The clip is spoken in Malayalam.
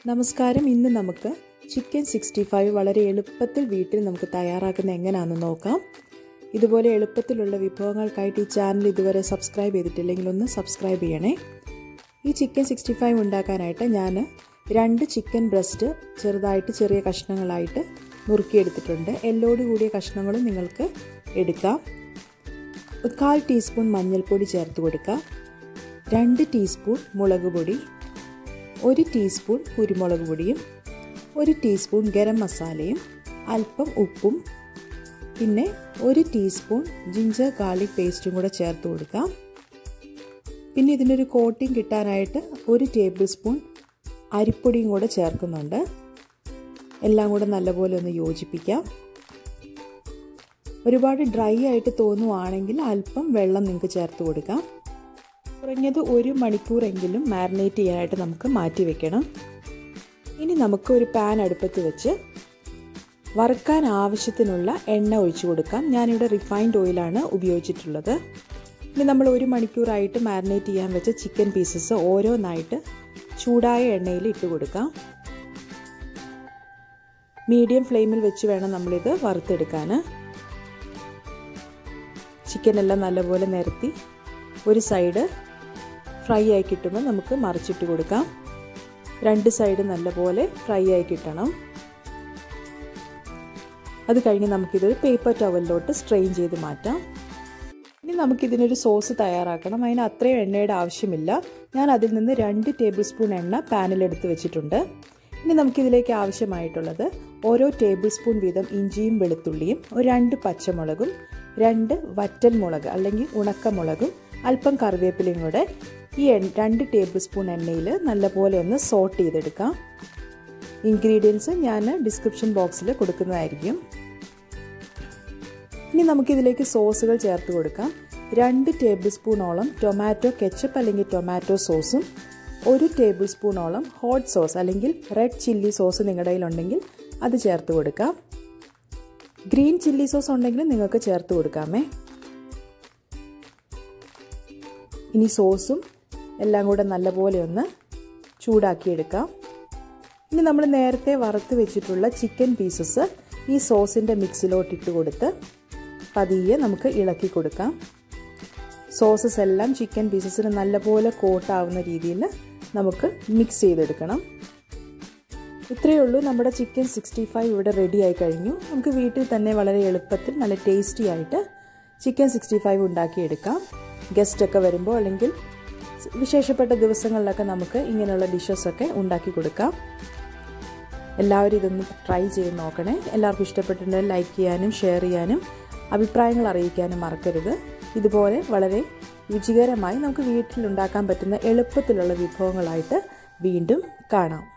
നമസ്കാരം ഇന്ന് നമുക്ക് ചിക്കൻ സിക്സ്റ്റി ഫൈവ് വളരെ എളുപ്പത്തിൽ വീട്ടിൽ നമുക്ക് തയ്യാറാക്കുന്ന എങ്ങനെയാണെന്ന് നോക്കാം ഇതുപോലെ എളുപ്പത്തിലുള്ള വിഭവങ്ങൾക്കായിട്ട് ഈ ചാനൽ ഇതുവരെ സബ്സ്ക്രൈബ് ചെയ്തിട്ടില്ലെങ്കിൽ ഒന്ന് സബ്സ്ക്രൈബ് ചെയ്യണേ ഈ ചിക്കൻ സിക്സ്റ്റി ഫൈവ് ഉണ്ടാക്കാനായിട്ട് ഞാൻ രണ്ട് ചിക്കൻ ബ്രസ്റ്റ് ചെറുതായിട്ട് ചെറിയ കഷ്ണങ്ങളായിട്ട് നുറുക്കിയെടുത്തിട്ടുണ്ട് എല്ലോട് കൂടിയ കഷ്ണങ്ങളും നിങ്ങൾക്ക് എടുക്കാം കാൽ ടീസ്പൂൺ മഞ്ഞൾപ്പൊടി ചേർത്ത് കൊടുക്കാം രണ്ട് ടീസ്പൂൺ മുളക് പൊടി ഒരു ടീസ്പൂൺ കുരുമുളക് പൊടിയും ഒരു ടീസ്പൂൺ ഗരം മസാലയും അല്പം ഉപ്പും പിന്നെ ഒരു ടീസ്പൂൺ ജിഞ്ചർ ഗാർലിക് പേസ്റ്റും കൂടെ ചേർത്ത് കൊടുക്കാം പിന്നെ ഇതിനൊരു കോട്ടിംഗ് കിട്ടാനായിട്ട് ഒരു ടേബിൾ സ്പൂൺ അരിപ്പൊടിയും കൂടെ ചേർക്കുന്നുണ്ട് എല്ലാം കൂടെ നല്ലപോലെ ഒന്ന് യോജിപ്പിക്കാം ഒരുപാട് ഡ്രൈ ആയിട്ട് തോന്നുവാണെങ്കിൽ അല്പം വെള്ളം നിങ്ങൾക്ക് ചേർത്ത് കൊടുക്കാം കുറഞ്ഞത് ഒരു മണിക്കൂറെങ്കിലും മാരിനേറ്റ് ചെയ്യാനായിട്ട് നമുക്ക് മാറ്റി വെക്കണം ഇനി നമുക്ക് ഒരു പാൻ അടുപ്പത്ത് വെച്ച് വറുക്കാൻ ആവശ്യത്തിനുള്ള എണ്ണ ഒഴിച്ചു കൊടുക്കാം ഞാനിവിടെ റിഫൈൻഡ് ഓയിലാണ് ഉപയോഗിച്ചിട്ടുള്ളത് ഇനി നമ്മൾ ഒരു മണിക്കൂറായിട്ട് മാരിനേറ്റ് ചെയ്യാൻ വെച്ച ചിക്കൻ പീസസ് ഓരോന്നായിട്ട് ചൂടായ എണ്ണയിൽ ഇട്ട് കൊടുക്കാം മീഡിയം ഫ്ലെയിമിൽ വെച്ച് വേണം നമ്മളിത് വറുത്തെടുക്കാൻ ചിക്കൻ എല്ലാം നല്ലപോലെ നിരത്തി ഒരു സൈഡ് ഫ്രൈ ആയി കിട്ടുമ്പോൾ നമുക്ക് മറിച്ചിട്ട് കൊടുക്കാം രണ്ട് സൈഡ് നല്ലപോലെ ഫ്രൈ ആയി കിട്ടണം അത് കഴിഞ്ഞ് നമുക്കിതൊരു പേപ്പർ ടവലിലോട്ട് സ്ട്രെയിൻ ചെയ്ത് മാറ്റാം ഇനി നമുക്കിതിനൊരു സോസ് തയ്യാറാക്കണം അതിന് അത്രയും എണ്ണയുടെ ആവശ്യമില്ല ഞാൻ അതിൽ നിന്ന് രണ്ട് ടേബിൾ സ്പൂൺ എണ്ണ പാനിലെടുത്ത് വെച്ചിട്ടുണ്ട് ഇനി നമുക്കിതിലേക്ക് ആവശ്യമായിട്ടുള്ളത് ഓരോ ടേബിൾ സ്പൂൺ വീതം ഇഞ്ചിയും വെളുത്തുള്ളിയും ഒരു രണ്ട് പച്ചമുളകും രണ്ട് വറ്റൽ മുളക് അല്ലെങ്കിൽ ഉണക്കമുളകും അല്പം കറിവേപ്പിലയും കൂടെ ഈ രണ്ട് ടേബിൾ സ്പൂൺ എണ്ണയിൽ നല്ലപോലെ ഒന്ന് സോട്ട് ചെയ്തെടുക്കാം ഇൻഗ്രീഡിയൻസ് ഞാൻ ഡിസ്ക്രിപ്ഷൻ ബോക്സിൽ കൊടുക്കുന്നതായിരിക്കും ഇനി നമുക്കിതിലേക്ക് സോസുകൾ ചേർത്ത് കൊടുക്കാം രണ്ട് ടേബിൾ സ്പൂണോളം ടൊമാറ്റോ കെച്ചപ്പ് അല്ലെങ്കിൽ ടൊമാറ്റോ സോസും ഒരു ടേബിൾ സ്പൂണോളം ഹോട്ട് സോസ് അല്ലെങ്കിൽ റെഡ് ചില്ലി സോസ് നിങ്ങളുടെ കയ്യിലുണ്ടെങ്കിൽ അത് ചേർത്ത് കൊടുക്കാം ഗ്രീൻ ചില്ലി സോസ് ഉണ്ടെങ്കിൽ നിങ്ങൾക്ക് ചേർത്ത് കൊടുക്കാമേ ഇനി സോസും എല്ലാം കൂടെ നല്ലപോലെ ഒന്ന് ചൂടാക്കിയെടുക്കാം ഇനി നമ്മൾ നേരത്തെ വറുത്ത് വെച്ചിട്ടുള്ള ചിക്കൻ പീസസ് ഈ സോസിൻ്റെ മിക്സിലോട്ട് ഇട്ട് കൊടുത്ത് പതിയെ നമുക്ക് ഇളക്കി കൊടുക്കാം സോസസ് എല്ലാം ചിക്കൻ പീസസിന് നല്ലപോലെ കോട്ടാവുന്ന രീതിയിൽ നമുക്ക് മിക്സ് ചെയ്തെടുക്കണം ഇത്രയേ ഉള്ളൂ നമ്മുടെ ചിക്കൻ സിക്സ്റ്റി ഫൈവ് ഇവിടെ റെഡി ആയി കഴിഞ്ഞു നമുക്ക് വീട്ടിൽ തന്നെ വളരെ എളുപ്പത്തിൽ നല്ല ടേസ്റ്റി ആയിട്ട് ചിക്കൻ സിക്സ്റ്റി ഫൈവ് ഉണ്ടാക്കിയെടുക്കാം ഗസ്റ്റൊക്കെ വരുമ്പോൾ അല്ലെങ്കിൽ വിശേഷപ്പെട്ട ദിവസങ്ങളിലൊക്കെ നമുക്ക് ഇങ്ങനെയുള്ള ഡിഷസൊക്കെ ഉണ്ടാക്കി കൊടുക്കാം എല്ലാവരും ഇതൊന്ന് ട്രൈ ചെയ്ത് നോക്കണേ എല്ലാവർക്കും ഇഷ്ടപ്പെട്ടിട്ടുണ്ടെങ്കിൽ ലൈക്ക് ചെയ്യാനും ഷെയർ ചെയ്യാനും അഭിപ്രായങ്ങൾ അറിയിക്കാനും മറക്കരുത് ഇതുപോലെ വളരെ രുചികരമായി നമുക്ക് വീട്ടിലുണ്ടാക്കാൻ പറ്റുന്ന എളുപ്പത്തിലുള്ള വിഭവങ്ങളായിട്ട് വീണ്ടും കാണാം